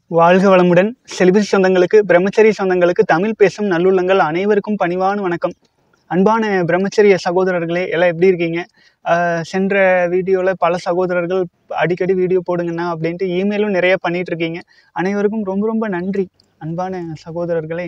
வாழ்க வளமுடன் செலிபசி சொந்தங்களுக்கு பிரம்மச்சரிய சொந்தங்களுக்கு தமிழ் பேசும் நல்லுள்ளங்கள் அனைவருக்கும் பணிவான வணக்கம் அன்பான பிரம்மச்சரிய சகோதரர்களே எல்லாம் எப்படி இருக்கீங்க ஆஹ் சென்ற வீடியோவில் பல சகோதரர்கள் அடிக்கடி வீடியோ போடுங்கண்ணா அப்படின்ட்டு இமெயிலும் நிறைய பண்ணிட்டு இருக்கீங்க அனைவருக்கும் ரொம்ப ரொம்ப நன்றி அன்பான சகோதரர்களே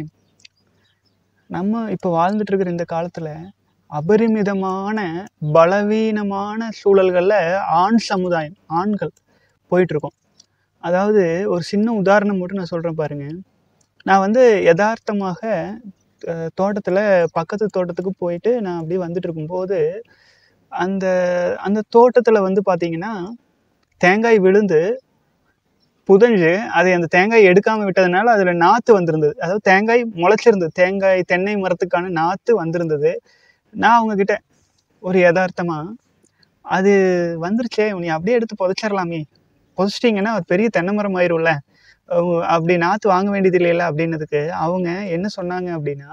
நம்ம இப்போ வாழ்ந்துட்டு இருக்கிற இந்த காலத்தில் அபரிமிதமான பலவீனமான சூழல்களில் ஆண் சமுதாயம் ஆண்கள் போயிட்டு இருக்கோம் அதாவது ஒரு சின்ன உதாரணம் மட்டும் நான் சொல்கிறேன் பாருங்க நான் வந்து யதார்த்தமாக தோட்டத்தில் பக்கத்து தோட்டத்துக்கு போயிட்டு நான் அப்படியே வந்துட்டு இருக்கும்போது அந்த அந்த தோட்டத்தில் வந்து பார்த்தீங்கன்னா தேங்காய் விழுந்து புதஞ்சு அதை அந்த தேங்காய் எடுக்காமல் விட்டதுனால அதில் நாற்று வந்திருந்தது அதாவது தேங்காய் முளைச்சிருந்தது தேங்காய் தென்னை மரத்துக்கான நாற்று வந்திருந்தது நான் அவங்கக்கிட்ட ஒரு யதார்த்தமாக அது வந்துருச்சே நீ அப்படியே எடுத்து புதைச்சிடலாமே புதைச்சிட்டிங்கன்னா அது பெரிய தென்னை மரம் ஆயிரும்ல அஹ் அப்படி நாற்று வாங்க வேண்டியது இல்லைல்ல அப்படின்னதுக்கு அவங்க என்ன சொன்னாங்க அப்படின்னா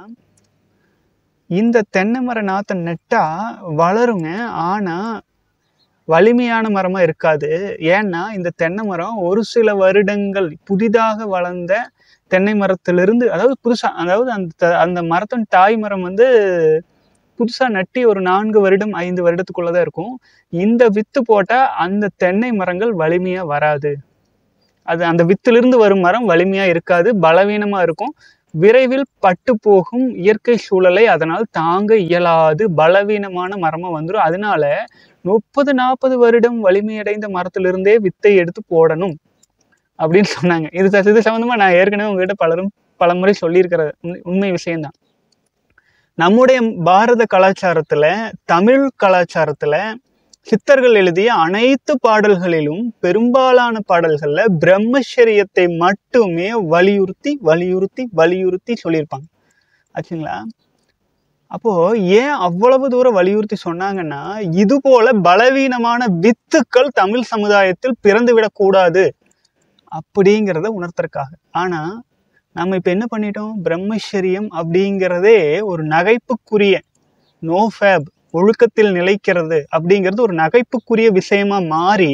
இந்த தென்னை மர நாற்றை நட்டா வளருங்க ஆனால் வலிமையான மரமாக இருக்காது ஏன்னா இந்த தென்னை மரம் ஒரு சில வருடங்கள் புதிதாக வளர்ந்த தென்னை மரத்திலிருந்து அதாவது புதுசாக அதாவது அந்த த- அந்த மரத்தின் தாய் மரம் வந்து புதுசாக நட்டி ஒரு நான்கு வருடம் ஐந்து வருடத்துக்குள்ளே தான் இருக்கும் இந்த வித்து போட்டால் அந்த தென்னை மரங்கள் வலிமையாக வராது அது அந்த வித்திலிருந்து வரும் மரம் வலிமையாக இருக்காது பலவீனமாக இருக்கும் விரைவில் பட்டு போகும் இயற்கை சூழலை அதனால் தாங்க இயலாது பலவீனமான மரமாக வந்துடும் அதனால முப்பது நாற்பது வருடம் வலிமையடைந்த மரத்திலிருந்தே வித்தை எடுத்து போடணும் அப்படின்னு சொன்னாங்க இது ச- இது சம்மந்தமாக நான் ஏற்கனவே உங்ககிட்ட பலரும் பலமுறை சொல்லியிருக்கிற உண்மை- உண்மை விஷயம்தான் நம்முடைய பாரத கலாச்சாரத்துல தமிழ் கலாச்சாரத்துல சித்தர்கள் எழுதிய அனைத்து பாடல்களிலும் பெரும்பாலான பாடல்கள்ல பிரம்மச்சரியத்தை மட்டுமே வலியுறுத்தி வலியுறுத்தி வலியுறுத்தி சொல்லியிருப்பாங்க ஆச்சுங்களா அப்போ ஏன் அவ்வளவு தூரம் வலியுறுத்தி சொன்னாங்கன்னா இது போல பலவீனமான வித்துக்கள் தமிழ் சமுதாயத்தில் பிறந்து விடக்கூடாது அப்படிங்கிறத உணர்த்துறதுக்காக ஆனா நம்ம இப்போ என்ன பண்ணிட்டோம் பிரம்மச்சரியம் அப்படிங்கிறதே ஒரு நகைப்புக்குரிய நோ ஃபேப் ஒழுக்கத்தில் நிலைக்கிறது அப்படிங்கிறது ஒரு நகைப்புக்குரிய விஷயமா மாறி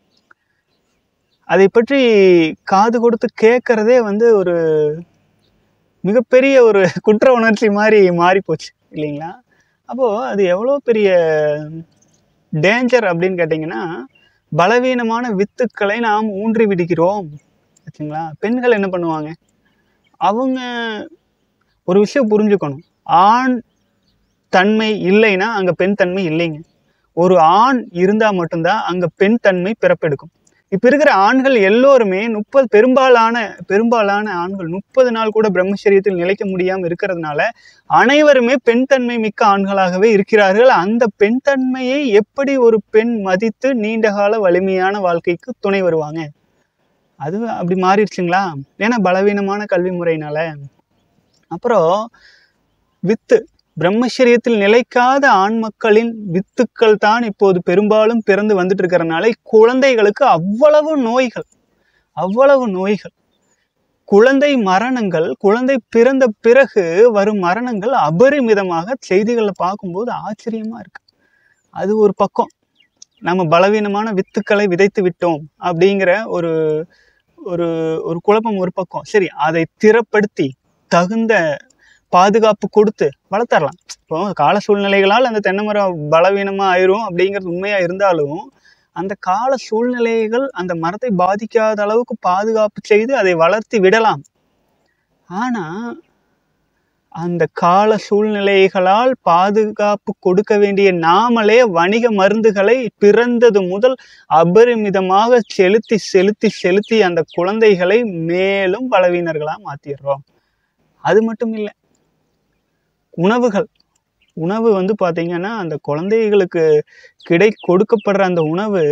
அதை பற்றி காது கொடுத்து கேட்கறதே வந்து ஒரு மிகப்பெரிய ஒரு குற்ற உணர்ச்சி மாதிரி மாறி போச்சு இல்லைங்களா அப்போது அது எவ்வளோ பெரிய டேஞ்சர் அப்படின்னு கேட்டிங்கன்னா பலவீனமான வித்துக்களை நாம் ஊன்றி விடுகிறோம் ஆச்சுங்களா பெண்கள் என்ன பண்ணுவாங்க அவங்க ஒரு விஷயம் புரிஞ்சுக்கணும் ஆண் தன்மை இல்லைன்னா அங்கே பெண் தன்மை இல்லைங்க ஒரு ஆண் இருந்தால் மட்டும்தான் அங்கே பெண் தன்மை பிறப்பெடுக்கும் இப்போ இருக்கிற ஆண்கள் எல்லோருமே முப்பது பெரும்பாலான பெரும்பாலான ஆண்கள் முப்பது நாள் கூட பிரம்மச்சரியத்தில் நிலைக்க முடியாமல் இருக்கிறதுனால அனைவருமே பெண் தன்மை மிக்க ஆண்களாகவே இருக்கிறார்கள் அந்த பெண் தன்மையை எப்படி ஒரு பெண் மதித்து நீண்டகால வலிமையான வாழ்க்கைக்கு துணை வருவாங்க அது அப்படி மாறிடுச்சுங்களா ஏன்னா பலவீனமான கல்வி முறையினால அப்புறம் வித்து பிரம்மச்சரியத்தில் நிலைக்காத ஆண் மக்களின் வித்துக்கள் தான் இப்போது பெரும்பாலும் பிறந்து வந்துட்டு இருக்கிறனால குழந்தைகளுக்கு அவ்வளவு நோய்கள் அவ்வளவு நோய்கள் குழந்தை மரணங்கள் குழந்தை பிறந்த பிறகு வரும் மரணங்கள் அபரிமிதமாக செய்திகளில் பார்க்கும்போது ஆச்சரியமா இருக்கு அது ஒரு பக்கம் நம்ம பலவீனமான வித்துக்களை விதைத்து விட்டோம் அப்படிங்கிற ஒரு ஒரு ஒரு குழப்பம் ஒரு பக்கம் சரி அதை திறப்படுத்தி தகுந்த பாதுகாப்பு கொடுத்து வளர்த்தரலாம் இப்போ கால சூழ்நிலைகளால் அந்த தென்னை மரம் பலவீனமாக ஆயிரும் அப்படிங்கிறது உண்மையாக இருந்தாலும் அந்த கால சூழ்நிலைகள் அந்த மரத்தை பாதிக்காத அளவுக்கு பாதுகாப்பு செய்து அதை வளர்த்தி விடலாம் ஆனால் அந்த கால சூழ்நிலைகளால் பாதுகாப்பு கொடுக்க வேண்டிய நாமளே வணிக மருந்துகளை பிறந்தது முதல் அபரிமிதமாக செலுத்தி செலுத்தி செலுத்தி அந்த குழந்தைகளை மேலும் பலவீனர்களாக மாற்றிடுறோம் அது மட்டும் இல்லை உணவுகள் உணவு வந்து பார்த்தீங்கன்னா அந்த குழந்தைகளுக்கு கிடை கொடுக்கப்படுற அந்த உணவு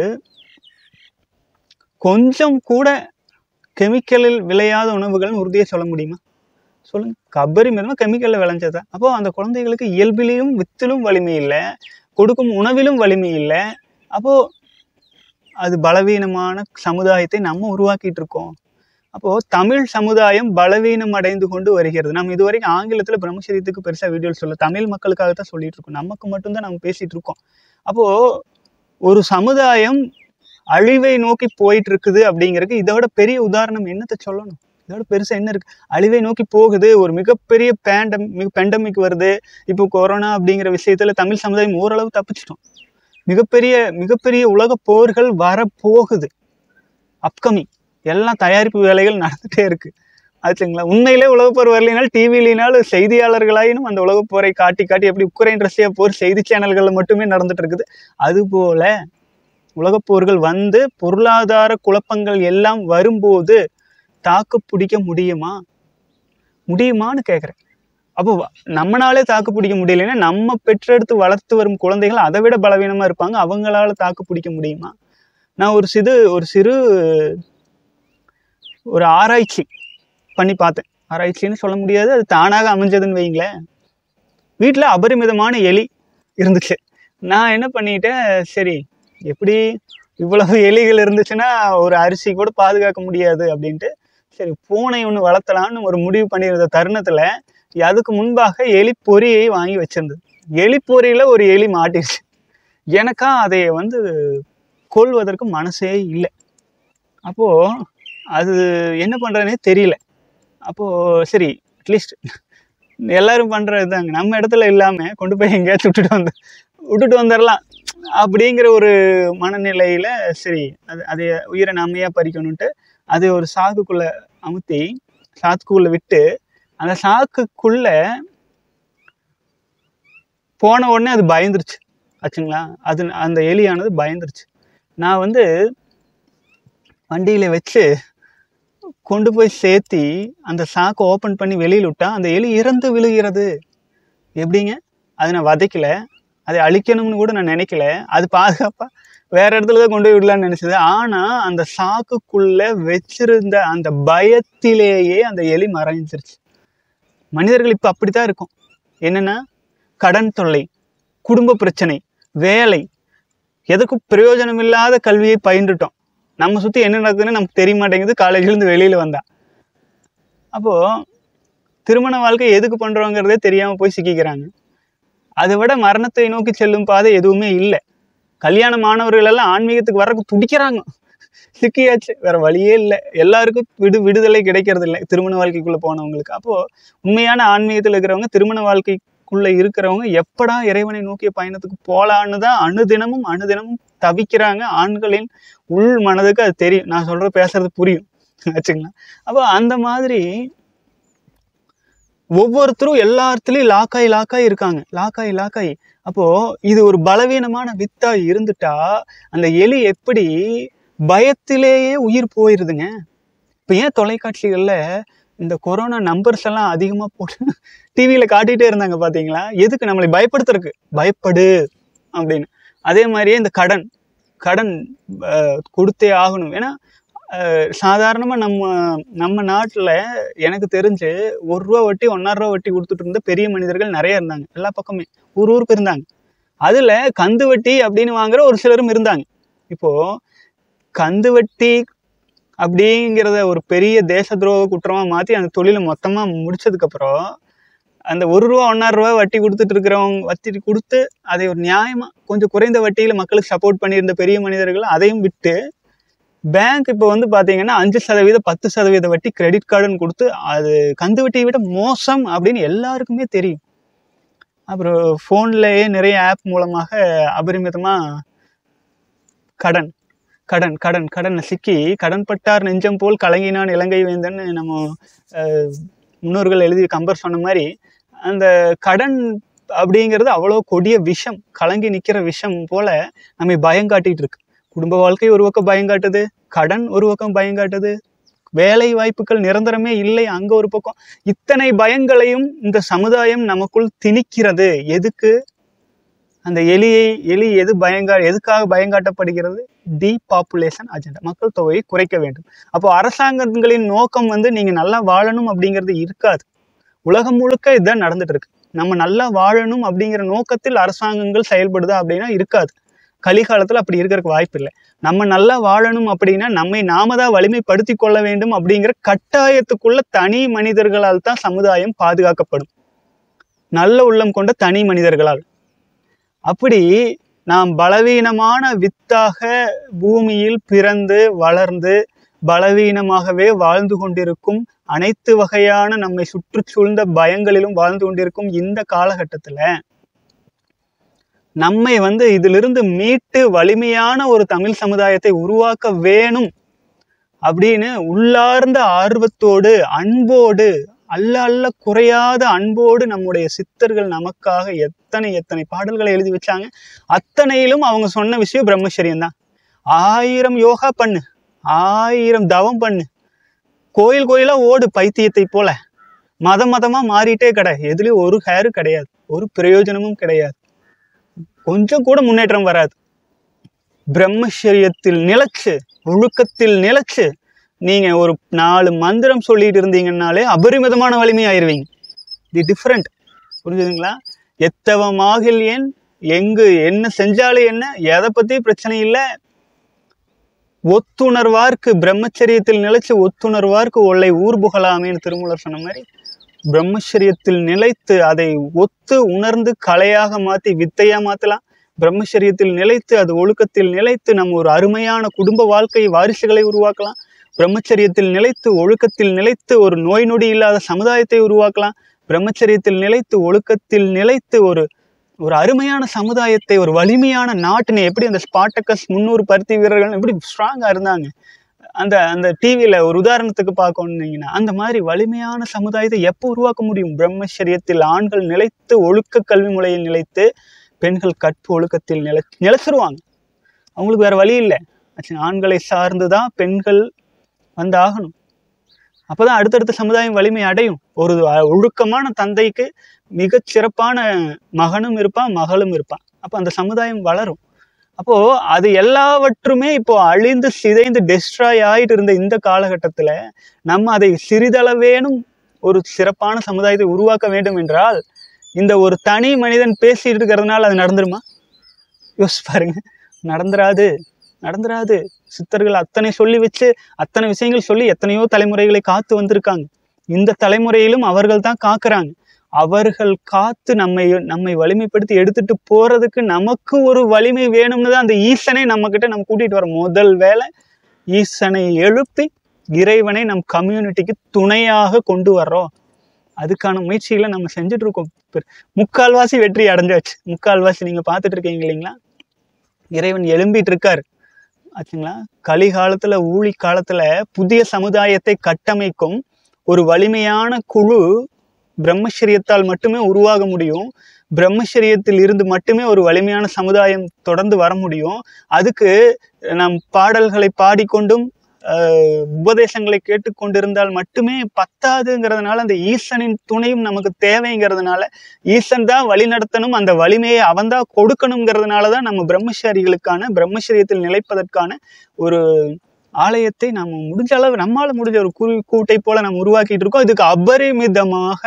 கொஞ்சம் கூட கெமிக்கலில் விளையாத உணவுகள்னு உறுதியாக சொல்ல முடியுமா சொல்லுங்க கபரி மிதமாக கெமிக்கலில் விளைஞ்சதா அப்போ அந்த குழந்தைகளுக்கு இயல்பிலையும் வித்திலும் வலிமை இல்லை கொடுக்கும் உணவிலும் வலிமை இல்லை அப்போ அது பலவீனமான சமுதாயத்தை நம்ம உருவாக்கிட்டு இருக்கோம் அப்போ தமிழ் சமுதாயம் பலவீனம் அடைந்து கொண்டு வருகிறது நம்ம இதுவரைக்கும் ஆங்கிலத்தில் பிரம்மச்சரியத்துக்கு பெருசாக வீடியோ சொல்ல தமிழ் மக்களுக்காக தான் சொல்லிட்டு இருக்கோம் நமக்கு மட்டும்தான் நம்ம பேசிட்டு இருக்கோம் அப்போ ஒரு சமுதாயம் அழிவை நோக்கி போயிட்டு இருக்குது அப்படிங்கிறதுக்கு இதோட பெரிய உதாரணம் என்னத்தை சொல்லணும் இதோட பெருசா என்ன இருக்கு அழிவை நோக்கி போகுது ஒரு மிகப்பெரிய பேண்டம் பெண்டமிக் வருது இப்போ கொரோனா அப்படிங்கிற விஷயத்துல தமிழ் சமுதாயம் ஓரளவு தப்பிச்சிட்டோம் மிகப்பெரிய மிகப்பெரிய உலக போர்கள் வரப்போகுது அப்கமிங் எல்லாம் தயாரிப்பு வேலைகள் நடந்துட்டே இருக்கு ஆச்சுங்களா உண்மையிலே உலகப்போர் வரலைனாலும் டிவியினாலும் செய்தியாளர்களாயினும் அந்த உலகப்போரை காட்டி காட்டி எப்படி உக்ரைன் ரஷ்யா போர் செய்தி சேனல்கள்ல மட்டுமே நடந்துட்டு இருக்குது அதுபோல உலகப்போர்கள் வந்து பொருளாதார குழப்பங்கள் எல்லாம் வரும்போது தாக்கு பிடிக்க முடியுமா முடியுமான்னு கேட்குறேன் அப்போ வ- நம்மனாலே தாக்கு பிடிக்க முடியலைன்னா நம்ம பெற்றெடுத்து வளர்த்து வரும் குழந்தைகள் அதை விட பலவீனமா இருப்பாங்க அவங்களால தாக்கு பிடிக்க முடியுமா நான் ஒரு சிறு ஒரு சிறு ஒரு ஆராய்ச்சி பண்ணி பார்த்தேன் ஆராய்ச்சின்னு சொல்ல முடியாது அது தானாக அமைஞ்சதுன்னு வைங்களேன் வீட்டில் அபரிமிதமான எலி இருந்துச்சு நான் என்ன பண்ணிட்டேன் சரி எப்படி இவ்வளவு எலிகள் இருந்துச்சுன்னா ஒரு அரிசி கூட பாதுகாக்க முடியாது அப்படின்ட்டு சரி பூனை ஒன்று வளர்த்தலான்னு ஒரு முடிவு பண்ணியிருந்த தருணத்தில் அதுக்கு முன்பாக எலி பொரியை வாங்கி வச்சிருந்தது எலி பொரியில ஒரு எலி மாட்டிருச்சு எனக்கா அதை வந்து கொள்வதற்கு மனசே இல்லை அப்போது அது என்ன பண்ணுறதுனே தெரியல அப்போது சரி அட்லீஸ்ட் எல்லாரும் பண்ணுறது தாங்க நம்ம இடத்துல இல்லாமல் கொண்டு போய் எங்கேயாச்சும் விட்டுட்டு வந்து விட்டுட்டு வந்துடலாம் அப்படிங்கிற ஒரு மனநிலையில் சரி அது அதை உயிரை நாமையாக பறிக்கணுன்ட்டு அது ஒரு சாக்குக்குள்ளே அமுத்தி சாக்குக்குள்ளே விட்டு அந்த சாக்குக்குள்ளே போன உடனே அது பயந்துருச்சு ஆச்சுங்களா அது அந்த எலியானது பயந்துருச்சு நான் வந்து வண்டியில் வச்சு கொண்டு போய் சேர்த்தி அந்த சாக்கை ஓப்பன் பண்ணி வெளியில் விட்டா அந்த எலி இறந்து விழுகிறது எப்படிங்க அதை நான் வதைக்கல அதை அழிக்கணும்னு கூட நான் நினைக்கல அது பாதுகாப்பாக வேற இடத்துல தான் கொண்டு போய் விடலான்னு நினைச்சது ஆனால் அந்த சாக்குக்குள்ள வச்சிருந்த அந்த பயத்திலேயே அந்த எலி மறைஞ்சிருச்சு மனிதர்கள் இப்போ அப்படித்தான் இருக்கும் என்னன்னா கடன் தொல்லை குடும்ப பிரச்சனை வேலை எதுக்கும் பிரயோஜனம் இல்லாத கல்வியை பயின்றுட்டோம் நம்ம சுற்றி என்ன நடக்குதுன்னு நமக்கு தெரிய மாட்டேங்குது காலேஜ்லேருந்து வெளியில் வந்தா அப்போது திருமண வாழ்க்கை எதுக்கு பண்ணுறோங்கிறதே தெரியாமல் போய் சிக்கிக்கிறாங்க அதை விட மரணத்தை நோக்கி செல்லும் பாதை எதுவுமே இல்லை கல்யாண மாணவர்கள் எல்லாம் ஆன்மீகத்துக்கு வர்றதுக்கு துடிக்கிறாங்க சிக்கியாச்சு வேற வழியே இல்லை எல்லாருக்கும் விடு விடுதலை கிடைக்கிறது இல்லை திருமண வாழ்க்கைக்குள்ள போனவங்களுக்கு அப்போ உண்மையான ஆன்மீகத்தில் இருக்கிறவங்க திருமண வாழ்க்கைக்குள்ள இருக்கிறவங்க எப்படா இறைவனை நோக்கிய பயணத்துக்கு போலான்னு தான் அனுதினமும் அனுதினமும் தவிக்கிறாங்க ஆண்களின் உள் மனதுக்கு அது தெரியும் நான் சொல்ற பேசுறது புரியும் வச்சுங்களா அப்போ அந்த மாதிரி ஒவ்வொருத்தரும் எல்லாத்துலயும் லாக்காய் லாக்காய் இருக்காங்க லாக்காய் லாக்காய் அப்போ இது ஒரு பலவீனமான வித்தா இருந்துட்டா அந்த எலி எப்படி பயத்திலேயே உயிர் போயிருதுங்க இப்போ ஏன் தொலைக்காட்சிகள்ல இந்த கொரோனா நம்பர்ஸ் எல்லாம் அதிகமா போட்டு டிவியில காட்டிட்டே இருந்தாங்க பாத்தீங்களா எதுக்கு நம்மளை பயப்படுத்துறதுக்கு பயப்படு அப்படின்னு அதே மாதிரியே இந்த கடன் கடன் அஹ், கொடுத்தே ஆகணும் ஏன்னா சாதாரணமாக நம்ம நம்ம நாட்டில் எனக்கு தெரிஞ்சு ஒரு ரூபா வட்டி ஒன்றரை ரூபா வட்டி கொடுத்துட்டு இருந்த பெரிய மனிதர்கள் நிறைய இருந்தாங்க எல்லா பக்கமே ஊர் ஊருக்கு இருந்தாங்க அதில் கந்து வட்டி அப்படின்னு வாங்குற ஒரு சிலரும் இருந்தாங்க இப்போது கந்து வட்டி அப்படிங்கிறத ஒரு பெரிய தேச துரோக குற்றமாக மாற்றி அந்த தொழிலை மொத்தமாக முடிச்சதுக்கப்புறம் அந்த ஒரு ரூபா ஒன்றரை ரூபா வட்டி கொடுத்துட்டு இருக்கிறவங்க வட்டி கொடுத்து அதை ஒரு நியாயமாக கொஞ்சம் குறைந்த வட்டியில் மக்களுக்கு சப்போர்ட் பண்ணியிருந்த பெரிய மனிதர்கள் அதையும் விட்டு பேங்க் இப்போ வந்து பார்த்தீங்கன்னா அஞ்சு சதவீத பத்து சதவீத வட்டி கிரெடிட் கார்டுன்னு கொடுத்து அது கந்து வட்டியை விட மோசம் அப்படின்னு எல்லாருக்குமே தெரியும் அப்புறம் ஃபோன்லேயே நிறைய ஆப் மூலமாக அபரிமிதமாக கடன் கடன் கடன் கடனை சிக்கி கடன்பட்டார் நெஞ்சம் போல் கலங்கினான் இலங்கை வேந்தன்னு நம்ம அஹ், முன்னோர்கள் எழுதி கம்பர் சொன்ன மாதிரி அந்த கடன் அப்படிங்கிறது அவ்வளோ கொடிய விஷம் கலங்கி நிற்கிற விஷம் போல நம்மை பயங்காட்டிட்டு இருக்கு குடும்ப வாழ்க்கை ஒரு பக்கம் பயங்காட்டுது கடன் ஒரு பக்கம் பயங்காட்டுது வேலை வாய்ப்புகள் நிரந்தரமே இல்லை அங்க ஒரு பக்கம் இத்தனை பயங்களையும் இந்த சமுதாயம் நமக்குள் திணிக்கிறது எதுக்கு அந்த எலியை எலி எது பயங்கா எதுக்காக பயங்காட்டப்படுகிறது டீபாப்புலேஷன் அஜெண்டா மக்கள் தொகையை குறைக்க வேண்டும் அப்போ அரசாங்கங்களின் நோக்கம் வந்து நீங்க நல்லா வாழணும் அப்படிங்கிறது இருக்காது உலகம் முழுக்க இதுதான் நடந்துட்டு இருக்கு நம்ம நல்லா வாழணும் அப்படிங்கிற நோக்கத்தில் அரசாங்கங்கள் செயல்படுதா அப்படின்னா இருக்காது கலிகாலத்துல அப்படி இருக்கிறதுக்கு வாய்ப்பு இல்லை நம்ம நல்லா வாழணும் அப்படின்னா நம்மை நாம தான் வலிமைப்படுத்தி கொள்ள வேண்டும் அப்படிங்கிற கட்டாயத்துக்குள்ள தனி மனிதர்களால் தான் சமுதாயம் பாதுகாக்கப்படும் நல்ல உள்ளம் கொண்ட தனி மனிதர்களால் அப்படி நாம் பலவீனமான வித்தாக பூமியில் பிறந்து வளர்ந்து பலவீனமாகவே வாழ்ந்து கொண்டிருக்கும் அனைத்து வகையான நம்மை சுற்றி சூழ்ந்த பயங்களிலும் வாழ்ந்து கொண்டிருக்கும் இந்த காலகட்டத்துல நம்மை வந்து இதிலிருந்து மீட்டு வலிமையான ஒரு தமிழ் சமுதாயத்தை உருவாக்க வேணும் அப்படின்னு உள்ளார்ந்த ஆர்வத்தோடு அன்போடு அல்ல அல்ல குறையாத அன்போடு நம்முடைய சித்தர்கள் நமக்காக எத்தனை எத்தனை பாடல்களை எழுதி வச்சாங்க அத்தனையிலும் அவங்க சொன்ன விஷயம் பிரம்மச்சரியம் தான் ஆயிரம் யோகா பண்ணு ஆயிரம் தவம் பண்ணு கோயில் கோயிலா ஓடு பைத்தியத்தை போல மதம் மதமா மாறிட்டே கடை எதுலயும் ஒரு ஹேரும் கிடையாது ஒரு பிரயோஜனமும் கிடையாது கொஞ்சம் கூட முன்னேற்றம் வராது பிரம்மச்சரியத்தில் நிலைச்சு ஒழுக்கத்தில் நிலைச்சு நீங்க ஒரு நாலு மந்திரம் சொல்லிட்டு இருந்தீங்கன்னாலே அபரிமிதமான வலிமை ஆயிருவீங்க தி டிஃப்ரெண்ட் புரிஞ்சுதுங்களா எத்தவமாகில் ஏன் எங்கு என்ன செஞ்சாலும் என்ன எதை பத்தி பிரச்சனை இல்லை ஒத்துணர்வார்க்கு பிரம்மச்சரியத்தில் நிலைச்சு ஒத்துணர்வார்க்கு ஒல்லை ஊர் புகழாமேன்னு திருமூலர் சொன்ன மாதிரி பிரம்மச்சரியத்தில் நிலைத்து அதை ஒத்து உணர்ந்து கலையாக மாத்தி வித்தையா மாத்தலாம் பிரம்மச்சரியத்தில் நிலைத்து அது ஒழுக்கத்தில் நிலைத்து நம்ம ஒரு அருமையான குடும்ப வாழ்க்கை வாரிசுகளை உருவாக்கலாம் பிரம்மச்சரியத்தில் நிலைத்து ஒழுக்கத்தில் நிலைத்து ஒரு நோய் நொடி இல்லாத சமுதாயத்தை உருவாக்கலாம் பிரம்மச்சரியத்தில் நிலைத்து ஒழுக்கத்தில் நிலைத்து ஒரு ஒரு அருமையான சமுதாயத்தை ஒரு வலிமையான நாட்டினை எப்படி அந்த ஸ்பாட்டக்கஸ் முன்னூறு பருத்தி வீரர்கள் எப்படி ஸ்ட்ராங்கா இருந்தாங்க அந்த அந்த டிவியில ஒரு உதாரணத்துக்கு பார்க்கணுன்னீங்கன்னா அந்த மாதிரி வலிமையான சமுதாயத்தை எப்போ உருவாக்க முடியும் பிரம்மச்சரியத்தில் ஆண்கள் நிலைத்து ஒழுக்க கல்வி முறையில் நிலைத்து பெண்கள் கற்பு ஒழுக்கத்தில் நிலை நிலைச்சிருவாங்க அவங்களுக்கு வேற வழி இல்லை ஆச்சு, ஆண்களை சார்ந்து தான் பெண்கள் வந்து ஆகணும் அப்பதான் அடுத்தடுத்த சமுதாயம் வலிமை அடையும் ஒரு அ- ஒழுக்கமான தந்தைக்கு மிகச் சிறப்பான மகனும் இருப்பான் மகளும் இருப்பான் அப்போ அந்த சமுதாயம் வளரும் அப்போ அது எல்லாவற்றுமே இப்போ அழிந்து சிதைந்து டெஸ்ட்ராய் ஆயிட்டு இருந்த இந்த காலகட்டத்துல நம்ம அதை சிறிதளவேனும் ஒரு சிறப்பான சமுதாயத்தை உருவாக்க வேண்டும் என்றால் இந்த ஒரு தனி மனிதன் பேசிட்டு இருக்கிறதுனால அது நடந்துருமா யோசிச்சு பாருங்க நடந்துராது நடந்துராது சித்தர்கள் அத்தனை சொல்லி வச்சு அத்தனை விஷயங்கள் சொல்லி எத்தனையோ தலைமுறைகளை காத்து வந்திருக்காங்க இந்த தலைமுறையிலும் அவர்கள் தான் காக்குறாங்க அவர்கள் காத்து நம்மை நம்மை வலிமைப்படுத்தி எடுத்துட்டு போறதுக்கு நமக்கு ஒரு வலிமை வேணும்னு தான் அந்த ஈசனை நம்ம கிட்ட நம்ம கூட்டிட்டு வர முதல் வேலை ஈசனை எழுப்பி இறைவனை நம் கம்யூனிட்டிக்கு துணையாக கொண்டு வர்றோம் அதுக்கான முயற்சிகளை நம்ம செஞ்சுட்டு இருக்கோம் இப்ப முக்கால்வாசி வெற்றி அடைஞ்சாச்சு முக்கால்வாசி நீங்க பார்த்துட்டு இருக்கீங்க இல்லைங்களா இறைவன் எழும்பிட்டு இருக்காரு ஆச்சுங்களா கலிகாலத்துல ஊழி காலத்துல புதிய சமுதாயத்தை கட்டமைக்கும் ஒரு வலிமையான குழு பிரம்மச்சரியத்தால் மட்டுமே உருவாக முடியும் பிரம்மச்சரியத்தில் இருந்து மட்டுமே ஒரு வலிமையான சமுதாயம் தொடர்ந்து வர முடியும் அதுக்கு நம் பாடல்களை பாடிக்கொண்டும் ஆஹ், உபதேசங்களை கேட்டுக்கொண்டிருந்தால் மட்டுமே பத்தாதுங்கிறதுனால அந்த ஈசனின் துணையும் நமக்கு தேவைங்கிறதுனால ஈசன் தான் வழி நடத்தணும் அந்த வலிமையை அவன் தான் கொடுக்கணுங்கிறதுனால தான் நம்ம பிரம்மச்சாரிகளுக்கான பிரம்மச்சரியத்தில் நிலைப்பதற்கான ஒரு ஆலயத்தை நம்ம முடிஞ்ச அளவு நம்மால முடிஞ்ச ஒரு குருவி கூட்டை போல நம்ம உருவாக்கிட்டு இருக்கோம் இதுக்கு அபரிமிதமாக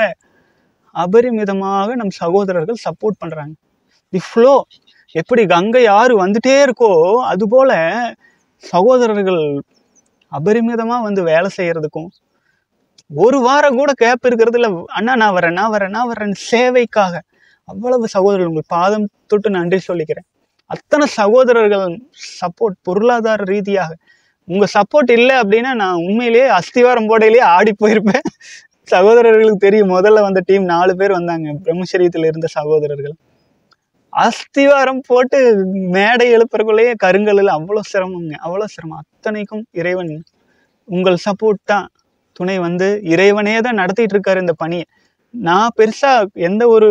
அபரிமிதமாக நம் சகோதரர்கள் சப்போர்ட் பண்றாங்க தி ஃப்ளோ எப்படி கங்கை ஆறு வந்துட்டே இருக்கோ அதுபோல சகோதரர்கள் அபரிமிதமா வந்து வேலை செய்யறதுக்கும் ஒரு வாரம் கூட கேப் இருக்கிறது இல்ல அண்ணா நான் வரேன் நான் வரேன் நான் வரேன் சேவைக்காக அவ்வளவு சகோதரர்கள் உங்கள் பாதம் தொட்டு நன்றி சொல்லிக்கிறேன் அத்தனை சகோதரர்கள் சப்போர்ட் பொருளாதார ரீதியாக உங்க சப்போர்ட் இல்லை அப்படின்னா நான் உண்மையிலேயே அஸ்திவாரம் போடையிலேயே ஆடி போயிருப்பேன் சகோதரர்களுக்கு தெரியும் முதல்ல வந்த டீம் நாலு பேர் வந்தாங்க பிரம்மச்சரியத்தில் இருந்த சகோதரர்கள் அஸ்திவாரம் போட்டு மேடை எழுப்புறக்குள்ளேயே கருங்கல்லில் அவ்வளோ சிரமங்க அவ்வளோ சிரமம் அத்தனைக்கும் இறைவன் உங்கள் சப்போர்ட் தான் துணை வந்து இறைவனே தான் நடத்திட்டு இருக்காரு இந்த பணியை நான் பெருசா எந்த ஒரு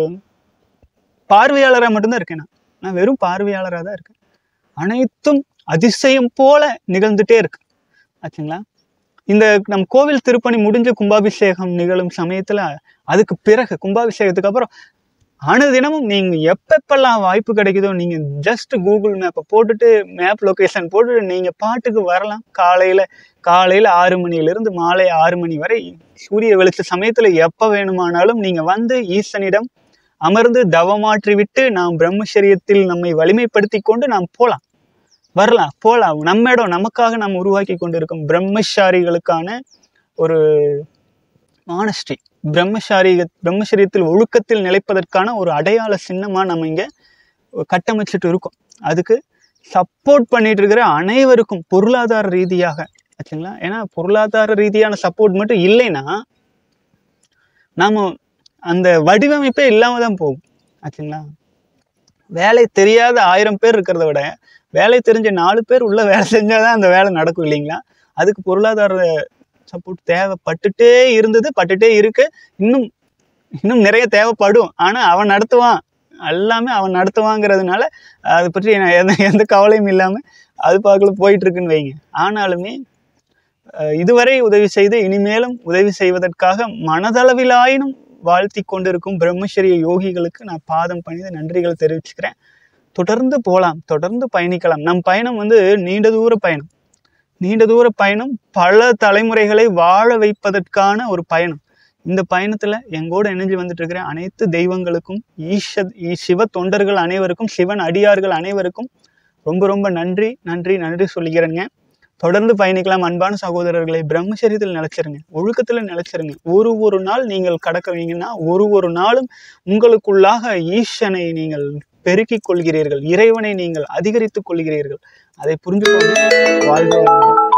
பார்வையாளராக மட்டும்தான் இருக்கேன் நான் நான் வெறும் பார்வையாளராக தான் இருக்கேன் அனைத்தும் அதிசயம் போல நிகழ்ந்துட்டே இருக்கு ஆச்சுங்களா இந்த நம் கோவில் திருப்பணி முடிஞ்சு கும்பாபிஷேகம் நிகழும் சமயத்துல அதுக்கு பிறகு கும்பாபிஷேகத்துக்கு அப்புறம் அனுதினமும் நீங்க எப்பப்பெல்லாம் வாய்ப்பு கிடைக்குதோ நீங்க ஜஸ்ட் கூகுள் மேப்பை போட்டுட்டு மேப் லொகேஷன் போட்டுட்டு நீங்க பாட்டுக்கு வரலாம் காலையில காலையில ஆறு மணியில இருந்து மாலை ஆறு மணி வரை சூரிய வெளிச்ச சமயத்துல எப்ப வேணுமானாலும் நீங்க வந்து ஈசனிடம் அமர்ந்து தவமாற்றி விட்டு நாம் பிரம்மச்சரியத்தில் நம்மை வலிமைப்படுத்தி கொண்டு நாம் போலாம் வரலாம் போலாம் நம்ம இடம் நமக்காக நாம் உருவாக்கி கொண்டிருக்கும் பிரம்மச்சாரிகளுக்கான ஒரு மானஸ்ட்ரி பிரம்மச்சாரி பிரம்மச்சரியத்தில் ஒழுக்கத்தில் நிலைப்பதற்கான ஒரு அடையாள சின்னமா நம்ம இங்க கட்டமைச்சிட்டு இருக்கோம் அதுக்கு சப்போர்ட் பண்ணிட்டு இருக்கிற அனைவருக்கும் பொருளாதார ரீதியாக ஆச்சுங்களா ஏன்னா பொருளாதார ரீதியான சப்போர்ட் மட்டும் இல்லைன்னா நாம அந்த வடிவமைப்பே இல்லாம தான் போகும் ஆச்சுங்களா வேலை தெரியாத ஆயிரம் பேர் இருக்கிறத விட வேலை தெரிஞ்ச நாலு பேர் உள்ள வேலை செஞ்சாதான் அந்த வேலை நடக்கும் இல்லைங்களா அதுக்கு பொருளாதார சப்போர்ட் தேவைப்பட்டுட்டே இருந்தது பட்டுட்டே இருக்கு இன்னும் இன்னும் நிறைய தேவைப்படும் ஆனா அவன் நடத்துவான் எல்லாமே அவன் நடத்துவாங்கிறதுனால அதை பற்றி நான் எந்த எந்த கவலையும் இல்லாமல் அது பார்க்கல போயிட்டு இருக்குன்னு வைங்க ஆனாலுமே அஹ், இதுவரை உதவி செய்து இனிமேலும் உதவி செய்வதற்காக மனதளவிலாயினும் வாழ்த்தி கொண்டிருக்கும் பிரம்மச்சரிய யோகிகளுக்கு நான் பாதம் பணிந்து நன்றிகள் தெரிவிச்சுக்கிறேன் தொடர்ந்து போகலாம் தொடர்ந்து பயணிக்கலாம் நம் பயணம் வந்து நீண்ட தூர பயணம் நீண்ட தூர பயணம் பல தலைமுறைகளை வாழ வைப்பதற்கான ஒரு பயணம் இந்த பயணத்துல எங்கூட இணைஞ்சு வந்துட்டு இருக்கிற அனைத்து தெய்வங்களுக்கும் ஈஷ ஈ- சிவ தொண்டர்கள் அனைவருக்கும் சிவன் அடியார்கள் அனைவருக்கும் ரொம்ப ரொம்ப நன்றி நன்றி நன்றி சொல்லிக்கிறேங்க தொடர்ந்து பயணிக்கலாம் அன்பான சகோதரர்களை பிரம்மச்சரியத்தில் நிலைச்சிருங்க ஒழுக்கத்துல நிலைச்சிருங்க ஒரு ஒரு நாள் நீங்கள் கடக்குவீங்கன்னா ஒரு ஒரு நாளும் உங்களுக்குள்ளாக ஈசனை நீங்கள் பெருக்கிக் கொள்கிறீர்கள் இறைவனை நீங்கள் அதிகரித்துக் கொள்கிறீர்கள் அதை புரிந்து கொண்டு வாழ்வோம்